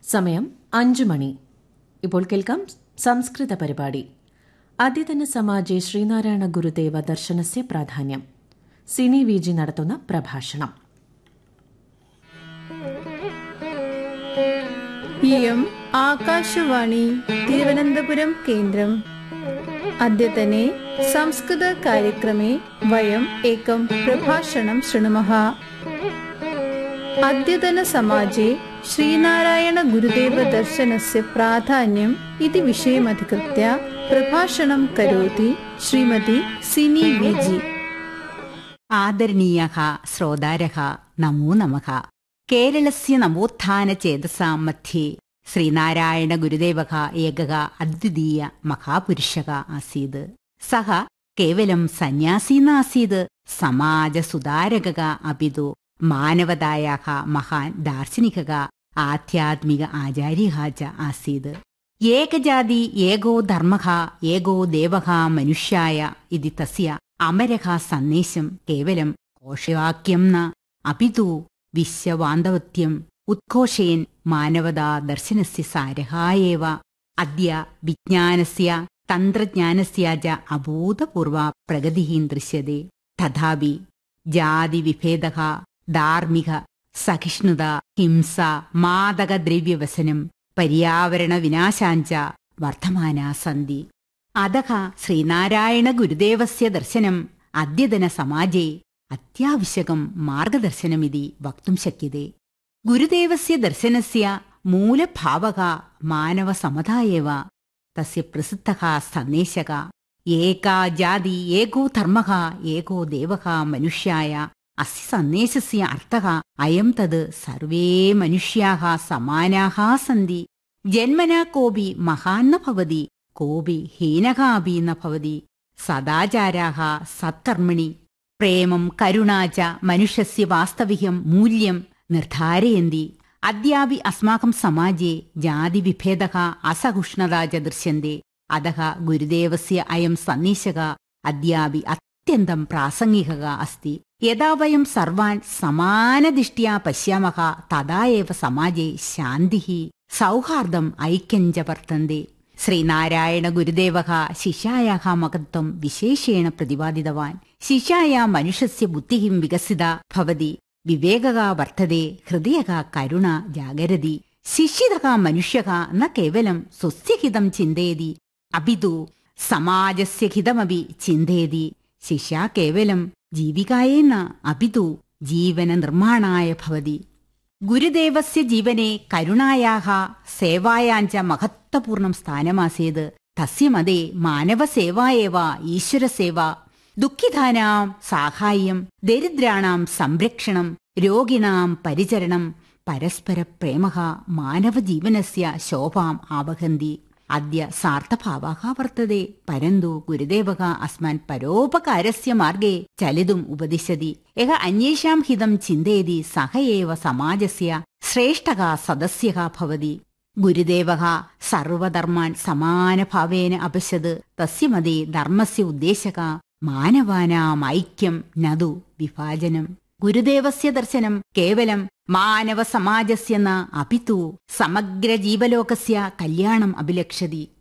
സമയം അഞ്ചു മണി ഇപ്പോൾ കേൾക്കാം സംസ്കൃത പരിപാടി അദ്യതന സമാജെ ശ്രീനാരായണ ഗുരുദേവ ദർശനസ്യ പ്രാധാന്യം സിനി വി ജി നടത്തുന്ന പ്രഭാഷണം इयम् आकाशवाणी तिरुवनन्तपुरं केन्द्रम् अद्यतने संस्कृतकार्यक्रमे वयम् एकं प्रभाषणं शृणुमः अद्यतनसमाजे श्रीनारायणगुरुदेवदर्शनस्य प्राधान्यम् इति विषयमधिकृत्य प्रभाषणं करोति श्रीमती सिनी विजि ആദരണീയഃ ശ്രോതാരഃ നമോ നമഃ കേരളസ്യ നവോത്ഥാനചേതസാ മധ്യേ ശ്രീനാരായണ ഗുരുദേവഃ ഏകഃ അദ്വിതീയ മഹാപുരുഷः ആസീത് സഹ കേവലം സന്യാസി നാസീത് സമാജസുധാരകः അപിതു മാനവതായാः മഹാൻ ദാർശനികः ആധ്യാത്മിക ആചാര്യः च ആസീത് ഏകജാതി ഏകോ ധർമ്മഃ ഏകോ ദേവഃ മനുഷ്യായ ഇതി തസ്യ അമരഃ സന്ദേശം കേവലം ഘോഷവാക്യം ന അപിതു വിശ്വവാന്തവത്യം ഉത്ഘോഷയൻ മാനവതാ ദർശനസ്യ സാരः एव അദ്യ വിജ്ഞാനസ്യ തന്ത്രജ്ഞാനസ്യ ച അഭൂതപൂർവ പ്രഗതിः ദൃശ്യത്തെ തഥാപി ജാതിവിഭേദः ധാർമ്മിക സഹിഷ്ണുത ഹിംസ മാദകദ്രവ്യവസനം പര്യാവരണ വിനാശാഞ്ച വർദ്ധമാനാ സന്തി അതഃ ശ്രീനാരായണ ഗുരുദേവസ്യ ദർശനം അദ്യതന സമാജേ അത്യാവശ്യകം മാർഗദർശനമിതി വക്തും ശക്യത്തെ ഗുരുദേവസ്യ ദർശനസ്യ മൂലഭാവക മാനവസമതാ एव തസ്യ പ്രസിദ്ധः സന്ദേശക ഏകാ ജാതി ഏകോ ധർമ്മഃ ഏകോ ദേവഃ മനുഷ്യായ അസ്യ സന്ദേശസ്യ അർത്ഥः അയം തത് സർവേ മനുഷ്യാः സമാനാः സന്തി ജന്മനാ കോപി മഹാൻ ന ഭവതി കോപി ഹീനഃ അപി ന ഭവതി സദാചാരാः സത്കർമ്മണി പ്രേമം കരുണ ച മനുഷ്യസ്യ വാസ്തവികം മൂല്യം നിർധാരയന്തി അദ്യാപി അസ്മാകം സമാജേ ജാതിവിഭേദः അസഹിഷ്ണുതാ ച ദൃശ്യന്തെ അതः ഗുരുദേവസ്യ അയം സന്ദേശः അദ്യാപി അത്യന്തം പ്രാസംഗികः अस्ति यदा वयं सर्वान् समानदृष्ट्या पश्यामः तदा एव समाजे शान्तिः सौहार्दम् ऐक्यं च वर्तन्ते श्रीनारायणगुरुदेवः शिष्यायाः महत्त्वं विशेषेण प्रतिपादितवान् शिष्याया मनुष्यस्य बुद्धिः विकसिता भवति विवेकः वर्तते हृदयः करुणा जागरति शिक्षितः मनुष्यः न केवलं स्वस्य हितं चिन्तयति अपि तु समाजस्य हितमपि चिन्तयति शिष्या केवलं जीविकायै न अपि तु जीवननिर्माणाय भवति ഗുരുദേവസ്യ ജീവനെ കരുണായാഹ സേവായാഞ്ച മഹത്വപൂർണം സ്ഥാനമാസേത് തസ്യ മതേ മാനവസേവ ഏവ ഈശ്വരസേവ ദുഃഖിതാനാം സാഹായം ദരിദ്രാണാം സംരക്ഷണം രോഗിണാം പരിചരണം പരസ്പര പ്രേമ മാനവജീവനസ്യ ശോഭാം ആവഹന്തി അദ്യ സാർത്ഥഭാവः വർത്തते परन्तु गुरुदेवः अस्मान् परोपकारस्य मार्गे चलितुम् उपदिशति यः अन्येषां हितं चिन्तयति सः एव समाजस्य श्रेष्ठः सदस्यः भवति ഗുരുദേവः സർവധർമാൻ സമാനഭാവേന അപശ്യത് തസ്യ മതി ധർമ്മസ്യ ഉദ്ദേശക മാനവാനാം ഐക്യം നതു വിഭാജനം ഗുരുദേവസ്യ ദർശനം കേവലം മാനവ സമാജസ്യ ന അപിതു സമഗ്ര ജീവലോകസ്യ കല്യാണം അഭിലക്ഷതി